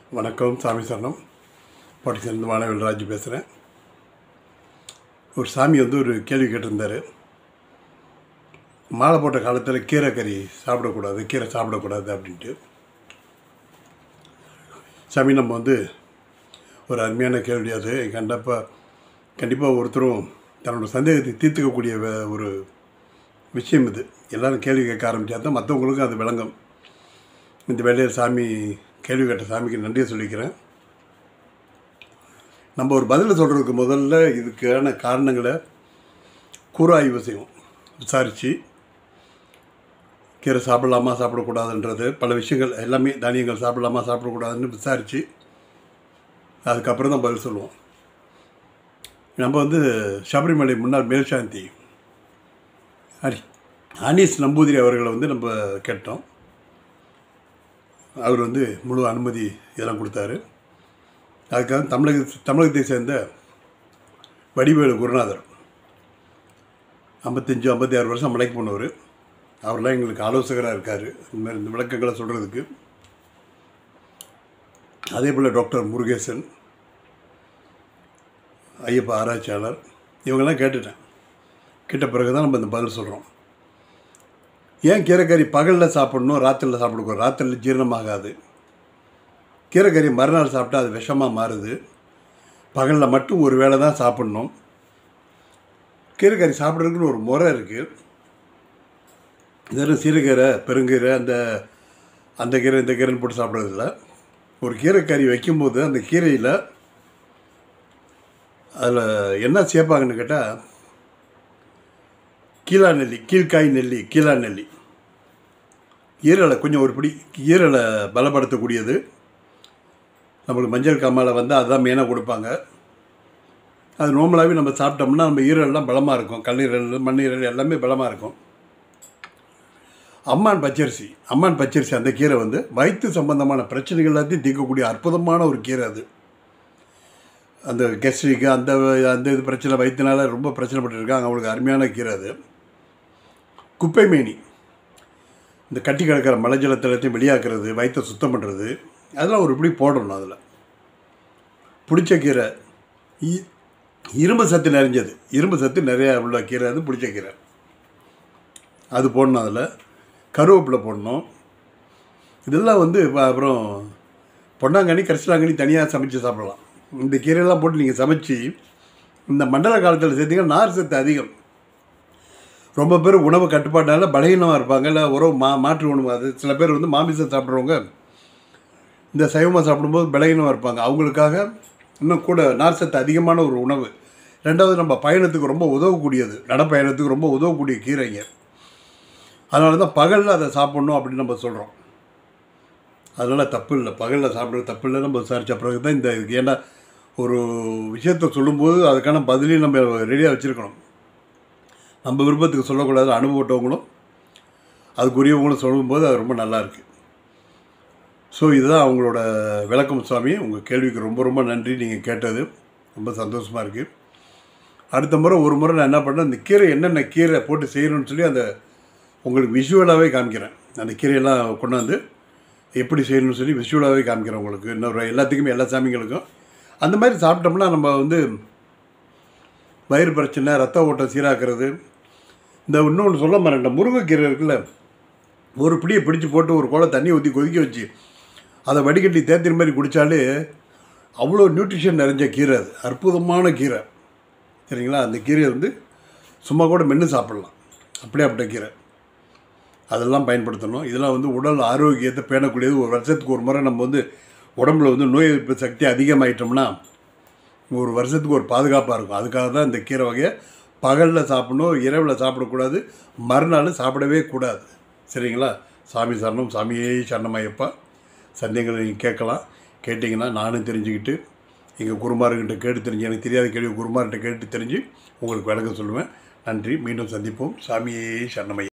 வணக்கம் சாமி சரணம் பாட்டிச்சிருந்து வானவேல்ராஜ் பேசுகிறேன் ஒரு சாமி வந்து ஒரு கேள்வி கேட்டிருந்தார் மாலை போட்ட காலத்தில் கீரை கறி சாப்பிடக்கூடாது கீரை சாப்பிடக்கூடாது அப்படின்ட்டு சாமி நம்ம வந்து ஒரு அருமையான கேள்வி அது கண்டிப்பாக கண்டிப்பாக ஒருத்தரும் தன்னோட சந்தேகத்தை தீர்த்துக்கக்கூடிய வே- ஒரு விஷயம் இது எல்லாரும் கேள்வி கேட்க ஆரம்பித்தா தான் மற்றவங்களுக்கும் அது விளங்கும் இந்த வேலையில் சாமி கேள்வி கேட்ட சாமிக்கு நன்றியை சொல்லிக்கிறேன் நம்ம ஒரு பதிலை சொல்கிறதுக்கு முதல்ல இதுக்கான காரணங்களை கூறாய்வு செய்வோம் விசாரித்து கீரை சாப்பிடலாமா சாப்பிடக்கூடாதுன்றது பல விஷயங்கள் எல்லாமே தானியங்கள் சாப்பிடலாமா சாப்பிடக்கூடாதுன்னு விசாரித்து அதுக்கப்புறம் தான் பதில் சொல்லுவோம் நம்ம வந்து சபரிமலை முன்னாள் மேல்சாந்தி அடி அனீஸ் நம்பூதிரி அவர்களை வந்து நம்ம கேட்டோம் அவர் வந்து முழு அனுமதி இதெல்லாம் கொடுத்தாரு அதுக்காக தமிழக தமிழகத்தை சேர்ந்த வடிவேலு குருநாதர் ஐம்பத்தஞ்சு ஐம்பத்தி ஆறு வருஷம் மலைக்கு போனவர் அவர்லாம் எங்களுக்கு ஆலோசகராக இருக்கார் இந்த மாதிரி இந்த விளக்கங்களை சொல்கிறதுக்கு அதே போல் டாக்டர் முருகேசன் ஐயப்பா ஆராய்ச்சியாளர் இவங்கெல்லாம் கேட்டுட்டேன் கேட்ட பிறகு தான் நம்ம இந்த பதில் சொல்கிறோம் ஏன் கீரைக்கறி பகலில் சாப்பிடணும் ராத்திரியில் சாப்பிடக்கூடாது ராத்திரியில் ஜீரணமாகாது கீரைக்கறி மறுநாள் சாப்பிட்டா அது விஷமாக மாறுது பகலில் மட்டும் ஒரு வேளை தான் சாப்பிடணும் கீரைக்கறி சாப்பிட்றதுக்குன்னு ஒரு முறை இருக்குது வெறும் சிறுகீரை பெருங்கீரை அந்த அந்த கீரை இந்த கீரைன்னு போட்டு சாப்பிட்றதில்ல ஒரு கீரைக்கறி வைக்கும்போது அந்த கீரையில் அதில் என்ன சேர்ப்பாங்கன்னு கேட்டால் கீழா நெல்லி கீழ்காய் நெல்லி கீழா நெல்லி ஈரலை கொஞ்சம் ஒரு பிடி ஈரலை பலப்படுத்தக்கூடியது நம்மளுக்கு மஞ்சள் காமால வந்து அதுதான் மெயினாக கொடுப்பாங்க அது நார்மலாகவே நம்ம சாப்பிட்டோம்னா நம்ம ஈரல்லாம் பலமாக இருக்கும் கல்லீரல் மண்ணீரல் எல்லாமே பலமாக இருக்கும் அம்மான் பச்சரிசி அம்மான் பச்சரிசி அந்த கீரை வந்து வயிற்று சம்பந்தமான பிரச்சனைகள் எல்லாத்தையும் தீர்க்கக்கூடிய அற்புதமான ஒரு கீரை அது அந்த கெஸ்ட்ரிக்கு அந்த அந்த இது பிரச்சனை வயிற்றுனால ரொம்ப பிரச்சனைப்பட்டுருக்காங்க அவங்களுக்கு அருமையான கீரை அது குப்பை மேனி இந்த கட்டி கிடக்கிற மலைஜலத்தை எல்லாத்தையும் வெளியாக்குறது வயிற்றை சுத்தம் பண்ணுறது அதெல்லாம் ஒரு இப்படி போடணும் அதில் புளிச்ச கீரை இ- இரும்பு சத்து நிறைஞ்சது இரும்பு சத்து நிறையா உள்ள கீரை அது புளிச்ச கீரை அது போடணும் அதில் கருவேப்பிலை போடணும் இதெல்லாம் வந்து இப்போ அப்புறம் பொன்னாங்கண்ணி கரிசலாங்கண்ணி தனியாக சமைச்சு சாப்பிடலாம் இந்த கீரையெல்லாம் போட்டு நீங்கள் சமைச்சு இந்த மண்டல காலத்தில் சேர்த்தீங்கன்னா நார் சத்து அதிகம் ரொம்ப பேர் உணவு கட்டுப்பாட்டால பலகீனமாக இருப்பாங்க இல்லை உறவு மா மாற்று உணவு அது சில பேர் வந்து மாமிசம் சாப்பிட்றவங்க இந்த சைவமாக சாப்பிடும்போது பலகீனமாக இருப்பாங்க அவங்களுக்காக இன்னும் கூட நார் சத்து அதிகமான ஒரு உணவு ரெண்டாவது நம்ம பயணத்துக்கு ரொம்ப உதவக்கூடியது நடப்பயணத்துக்கு ரொம்ப உதவக்கூடிய கீரைங்க அதனால தான் பகலில் அதை சாப்பிட்ணும் அப்படின்னு நம்ம சொல்கிறோம் அதனால் தப்பு இல்லை பகலில் சாப்பிட்றது தப்பு இல்லை நம்ம விசாரித்த பிறகு தான் இந்த இதுக்கு ஏன்னா ஒரு விஷயத்த சொல்லும்போது அதுக்கான பதிலையும் நம்ம ரெடியாக வச்சுருக்கணும் நம்ம விருப்பத்துக்கு சொல்லக்கூடாது அனுபவப்பட்டவங்களும் அதுக்குரியவங்களும் சொல்லும்போது அது ரொம்ப நல்லா இருக்கு ஸோ இதுதான் அவங்களோட விளக்கம் சுவாமி உங்கள் கேள்விக்கு ரொம்ப ரொம்ப நன்றி நீங்கள் கேட்டது ரொம்ப சந்தோஷமாக இருக்குது அடுத்த முறை ஒரு முறை நான் என்ன பண்ணேன் இந்த கீரை என்னென்ன கீரை போட்டு செய்யணும்னு சொல்லி அந்த உங்களுக்கு விஷுவலாகவே காமிக்கிறேன் அந்த கீரையெல்லாம் கொண்டாந்து எப்படி செய்யணும்னு சொல்லி விஷுவலாகவே காமிக்கிறேன் உங்களுக்கு இன்னொரு எல்லாத்துக்குமே எல்லா சாமிங்களுக்கும் அந்த மாதிரி சாப்பிட்டோம்னா நம்ம வந்து வயிறு பிரச்சனை ரத்த ஓட்டம் சீராக்கிறது இந்த இன்னொன்று சொல்ல மாட்டேன் முருங்கைக்கீரை இருக்குல்ல ஒரு பிடியை பிடிச்சு போட்டு ஒரு குளம் தண்ணி ஊற்றி கொதிக்க வச்சு அதை வடிகட்டி தேத்தின மாதிரி குடித்தாலே அவ்வளோ நியூட்ரிஷன் நிறைஞ்ச கீரை அது அற்புதமான கீரை சரிங்களா அந்த கீரையை வந்து சும்மா கூட மென்று சாப்பிட்லாம் அப்படியே அப்பட்ட கீரை அதெல்லாம் பயன்படுத்தணும் இதெல்லாம் வந்து உடல் ஆரோக்கியத்தை பேணக்கூடியது ஒரு வருஷத்துக்கு ஒரு முறை நம்ம வந்து உடம்புல வந்து நோய் எதிர்ப்பு சக்தி அதிகமாயிட்டோம்னா ஒரு வருஷத்துக்கு ஒரு பாதுகாப்பாக இருக்கும் அதுக்காக தான் இந்த கீரை வகையை பகலில் சாப்பிடணும் இரவில் சாப்பிடக்கூடாது மறுநாள் சாப்பிடவே கூடாது சரிங்களா சாமி சரணம் சாமியே சரணமையப்பா சந்தேகங்களை நீங்கள் கேட்கலாம் கேட்டிங்கன்னா நானும் தெரிஞ்சுக்கிட்டு எங்கள் குருமார்கிட்ட கேட்டு தெரிஞ்சு எனக்கு தெரியாத கேள்வி குருமார்கிட்ட கேட்டு தெரிஞ்சு உங்களுக்கு விளக்கம் சொல்லுவேன் நன்றி மீண்டும் சந்திப்போம் சாமியே சரணமையா